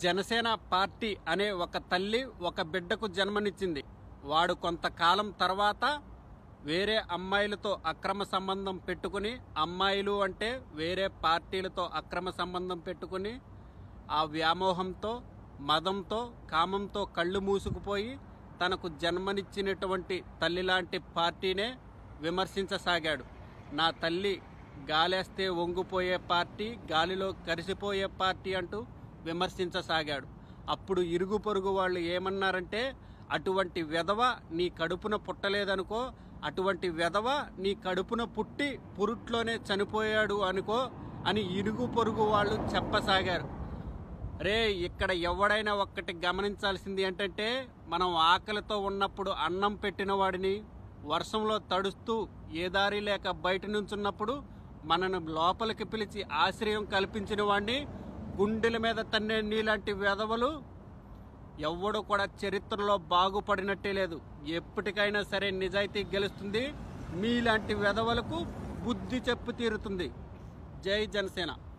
Janasena party అనే ఒక తల్లి ఒక బిడ్డకు జన్మనిచ్చింది వాడు కొంతకాలం తర్వాత వేరే అమ్మాయిలతో అక్రమ సంబంధం పెట్టుకుని అమ్మాయిలు అంటే వేరే పార్టీలతో అక్రమ సంబంధం పెట్టుకుని ఆ వ్యామోహంతో మదంతో కామంతో కళ్ళు మూసుకుపోయి తనకు జన్మనిచ్చినటువంటి తల్లిలాంటి పార్టీనే విమర్శించసాగాడు నా తల్లి గాలేస్తే వంగిపోయే పార్టీ గాలిలో కరిసిపోయే పార్టీ అంటూ విమర్శించసాగాడు అప్పుడు ఇరుగు పొరుగు వాళ్ళు ఏమన్నారంటే అటువంటి వెధవ నీ కడుపున పుట్టలేదనుకో అటువంటి వెధవ నీ కడుపున పుట్టి పురుట్లోనే చనిపోయాడు అనుకో అని ఇరుగు పొరుగు వాళ్ళు చెప్పసాగారు రే ఇక్కడ ఎవడైనా ఒక్కటి గమనించాల్సింది ఏంటంటే మనం ఆకలితో ఉన్నప్పుడు అన్నం పెట్టిన వాడిని వర్షంలో తడుస్తూ ఏ దారి లేక బయట నుంచున్నప్పుడు మనను లోపలికి పిలిచి ఆశ్రయం కల్పించిన వాడిని గుండెల మీద తన్నే నీలాంటి వెధవలు ఎవ్వడు కూడా చరిత్రలో బాగుపడినట్టే లేదు ఎప్పటికైనా సరే నిజాయితీ గెలుస్తుంది మీలాంటి వెధవలకు బుద్ధి చెప్పు తీరుతుంది జై జనసేన